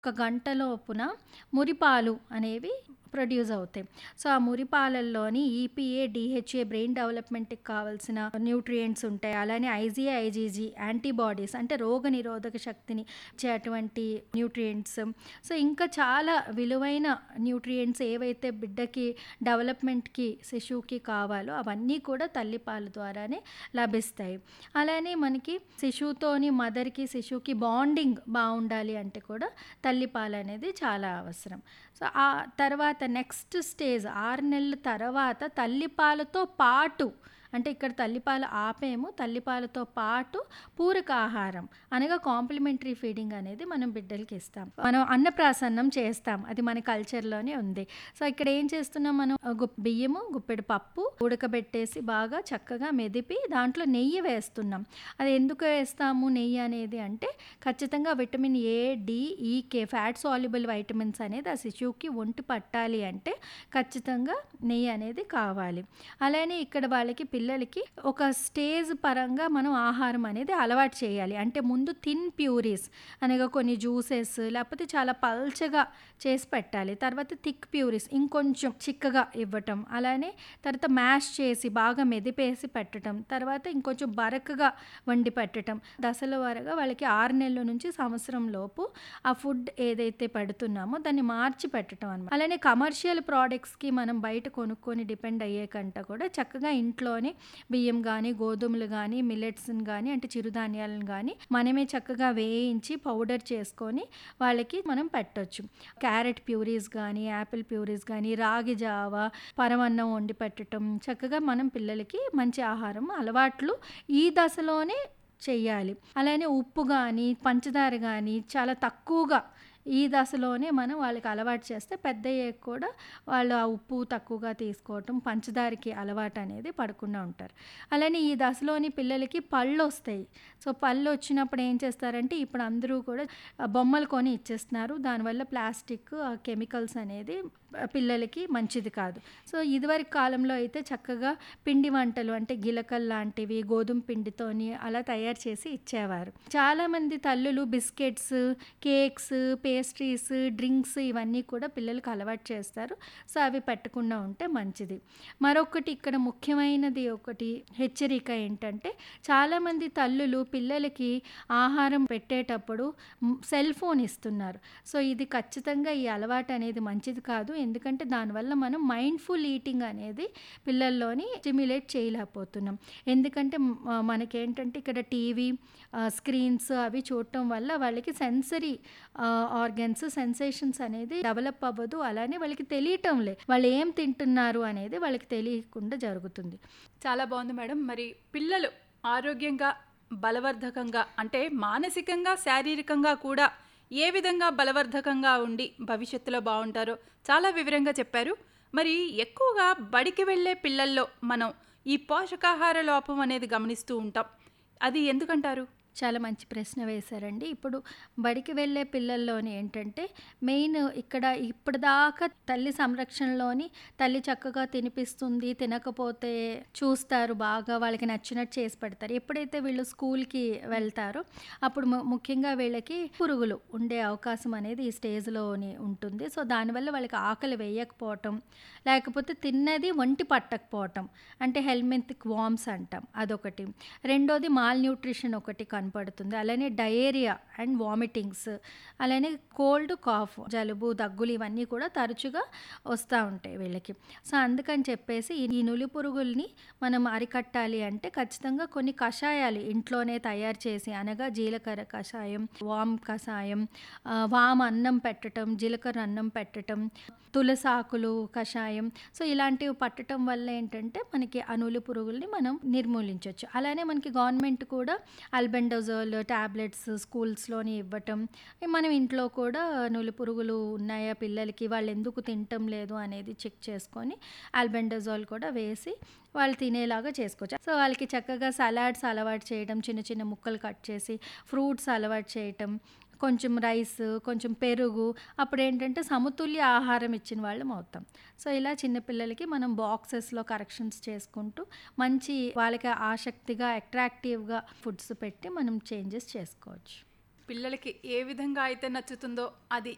ఒక గంట లోపున మురిపాలు అనేవి ప్రొడ్యూస్ అవుతాయి సో ఆ మురిపాలల్లోని ఈపీఏ డిహెచ్ఏ బ్రెయిన్ డెవలప్మెంట్కి కావాల్సిన న్యూట్రియంట్స్ ఉంటాయి అలానే ఐజీఏ ఐజీజీ యాంటీబాడీస్ అంటే రోగ నిరోధక శక్తిని ఇచ్చేటువంటి న్యూట్రియంట్స్ సో ఇంకా చాలా విలువైన న్యూట్రియంట్స్ ఏవైతే బిడ్డకి డెవలప్మెంట్కి శిశువుకి కావాలో అవన్నీ కూడా తల్లిపాల ద్వారానే లభిస్తాయి అలానే మనకి శిశువుతోని మదర్కి శిశువుకి బాండింగ్ బాగుండాలి అంటే కూడా తల్లిపాలు అనేది చాలా అవసరం సో ఆ తర్వాత నెక్స్ట్ స్టేజ్ ఆరు నెలల తర్వాత తల్లిపాలతో పాటు అంటే ఇక్కడ తల్లిపాలు ఆపేము తల్లిపాలతో పాటు పూరక ఆహారం అనగా కాంప్లిమెంటరీ ఫీడింగ్ అనేది మనం బిడ్డలకి ఇస్తాం మనం అన్నప్రాసన్నం చేస్తాం అది మన కల్చర్లోనే ఉంది సో ఇక్కడ ఏం చేస్తున్నాం మనం గు- బియ్యము గుప్పెడు పప్పు ఉడకబెట్టేసి బాగా చక్కగా మెదిపి దాంట్లో నెయ్యి వేస్తున్నాం అది ఎందుకు వేస్తాము నెయ్యి అనేది అంటే ఖచ్చితంగా విటమిన్ ఏ డి ఈ కే ఫ్యాట్ సాల్యుబుల్ వైటమిన్స్ అనేది ఆ శిశువుకి ఒంటి పట్టాలి అంటే ఖచ్చితంగా నెయ్యి అనేది కావాలి అలానే ఇక్కడ వాళ్ళకి పిల్లలకి ఒక స్టేజ్ పరంగా మనం ఆహారం అనేది అలవాటు చేయాలి అంటే ముందు థిన్ ప్యూరీస్ అనగా కొన్ని జ్యూసెస్ లేకపోతే చాలా పల్చగా చేసి పెట్టాలి తర్వాత థిక్ ప్యూరీస్ ఇంకొంచెం చిక్కగా ఇవ్వటం అలానే తర్వాత మ్యాష్ చేసి బాగా మెదిపేసి పెట్టడం తర్వాత ఇంకొంచెం బరకగా వండి పెట్టడం దశల వరగా వాళ్ళకి ఆరు నెలల నుంచి సంవత్సరం లోపు ఆ ఫుడ్ ఏదైతే పెడుతున్నామో దాన్ని మార్చి పెట్టడం అనమాట అలానే కమర్షియల్ ప్రోడక్ట్స్కి మనం బయట కొనుక్కొని డిపెండ్ అయ్యే కంట కూడా చక్కగా ఇంట్లోనే బియ్యం కానీ గోధుమలు కానీ మిల్లెట్స్ని కానీ అంటే చిరుధాన్యాలను కానీ మనమే చక్కగా వేయించి పౌడర్ చేసుకొని వాళ్ళకి మనం పెట్టొచ్చు క్యారెట్ ప్యూరీస్ కానీ యాపిల్ ప్యూరీస్ కానీ రాగి జావ పరమన్నం వండి పెట్టడం చక్కగా మనం పిల్లలకి మంచి ఆహారం అలవాట్లు ఈ దశలోనే చెయ్యాలి అలానే ఉప్పు కానీ పంచదార కానీ చాలా తక్కువగా ఈ దశలోనే మనం వాళ్ళకి అలవాటు చేస్తే పెద్ద అయ్యాక కూడా వాళ్ళు ఆ ఉప్పు తక్కువగా తీసుకోవటం పంచదారకి అలవాటు అనేది పడకుండా ఉంటారు అలానే ఈ దశలోని పిల్లలకి పళ్ళు వస్తాయి సో పళ్ళు వచ్చినప్పుడు ఏం చేస్తారంటే ఇప్పుడు అందరూ కూడా ఆ బొమ్మలు కొని ఇచ్చేస్తున్నారు దానివల్ల ప్లాస్టిక్ కెమికల్స్ అనేది పిల్లలకి మంచిది కాదు సో ఇదివరకు కాలంలో అయితే చక్కగా పిండి వంటలు అంటే గిలకలు లాంటివి గోధుమ పిండితోని అలా తయారు చేసి ఇచ్చేవారు చాలామంది తల్లులు బిస్కెట్స్ కేక్స్ పేస్ట్రీస్ డ్రింక్స్ ఇవన్నీ కూడా పిల్లలకు అలవాటు చేస్తారు సో అవి పెట్టకుండా ఉంటే మంచిది మరొకటి ఇక్కడ ముఖ్యమైనది ఒకటి హెచ్చరిక ఏంటంటే చాలామంది తల్లులు పిల్లలకి ఆహారం పెట్టేటప్పుడు మ్, సెల్ ఫోన్ ఇస్తున్నారు సో ఇది ఖచ్చితంగా ఈ అలవాటు అనేది మంచిది కాదు ఎందుకంటే దానివల్ల మనం మైండ్ఫుల్ ఈటింగ్ అనేది పిల్లల్లోని స్టిమ్యులేట్ చేయలేకపోతున్నాం ఎందుకంటే మ్, ఆ, మనకేంటంటే ఇక్కడ టీవీ స్క్రీన్స్ అవి చూడటం వల్ల వాళ్ళకి సెన్సరీ ఆర్గన్స్ సెన్సేషన్స్ అనేది డెవలప్ అవ్వదు అలానే వాళ్ళకి తెలియటం లే వాళ్ళు ఏం తింటున్నారు అనేది వాళ్ళకి తెలియకుండా జరుగుతుంది చాలా బాగుంది మేడం మరి పిల్లలు ఆరోగ్యంగా బలవర్ధకంగా అంటే మానసికంగా శారీరకంగా కూడా ఏ విధంగా బలవర్ధకంగా ఉండి భవిష్యత్తులో బాగుంటారో చాలా వివరంగా చెప్పారు మరి ఎక్కువగా బడికి వెళ్ళే పిల్లల్లో మనం ఈ పోషకాహార లోపం అనేది గమనిస్తూ ఉంటాం అది ఎందుకంటారు చాలా మంచి ప్రశ్న వేశారండి ఇప్పుడు బడికి వెళ్ళే పిల్లల్లోని ఏంటంటే మెయిన్ ఇక్కడ ఇప్పటిదాకా తల్లి సంరక్షణలోని తల్లి చక్కగా తినిపిస్తుంది తినకపోతే చూస్తారు బాగా వాళ్ళకి నచ్చినట్టు చేసి పెడతారు ఎప్పుడైతే వీళ్ళు స్కూల్కి వెళ్తారో అప్పుడు ము- ముఖ్యంగా వీళ్ళకి పురుగులు ఉండే అవకాశం అనేది ఈ స్టేజ్లోని ఉంటుంది సో దానివల్ల వాళ్ళకి ఆకలి వేయకపోవటం లేకపోతే తిన్నది ఒంటి పట్టకపోవటం అంటే హెల్మెంతిక్ వామ్స్ అంటాం అదొకటి రెండోది మాల్ న్యూట్రిషన్ ఒకటి కనపడుతుంది అలానే డయేరియా అండ్ వామిటింగ్స్ అలానే కోల్డ్ కాఫ్ జలుబు దగ్గులు ఇవన్నీ కూడా తరచుగా వస్తూ ఉంటాయి వీళ్ళకి సో అందుకని చెప్పేసి ఈ నులి పురుగుల్ని మనం అరికట్టాలి అంటే ఖచ్చితంగా కొన్ని కషాయాలు ఇంట్లోనే తయారు చేసి అనగా జీలకర్ర కషాయం వామ్ కషాయం ఆ, వామ్ అన్నం పెట్టటం జీలకర్ర అన్నం పెట్టటం తులసాకులు కషాయం సో ఇలాంటివి పట్టడం వల్ల ఏంటంటే మనకి ఆ నులి పురుగుల్ని మనం నిర్మూలించవచ్చు అలానే మనకి గవర్నమెంట్ కూడా అల్బెండోజోల్ టాబ్లెట్స్ స్కూల్స్లోని ఇవ్వటం మనం ఇంట్లో కూడా నులి పురుగులు ఉన్నాయా పిల్లలకి వాళ్ళు ఎందుకు తినటం లేదు అనేది చెక్ చేసుకొని ఆల్బెండోజోల్ కూడా వేసి వాళ్ళు తినేలాగా చేసుకోవచ్చు సో వాళ్ళకి చక్కగా సలాడ్స్ అలవాటు చేయడం చిన్న చిన్న ముక్కలు కట్ చేసి ఫ్రూట్స్ అలవాటు చేయటం కొంచెం రైస్ కొంచెం పెరుగు అప్పుడు ఏంటంటే సమతుల్య ఆహారం ఇచ్చిన వాళ్ళం అవుతాం సో ఇలా చిన్నపిల్లలకి మనం బాక్సెస్లో కరెక్షన్స్ చేసుకుంటూ మంచి వాళ్ళకి ఆసక్తిగా అట్రాక్టివ్గా ఫుడ్స్ పెట్టి మనం చేంజెస్ చేసుకోవచ్చు పిల్లలకి ఏ విధంగా అయితే నచ్చుతుందో అది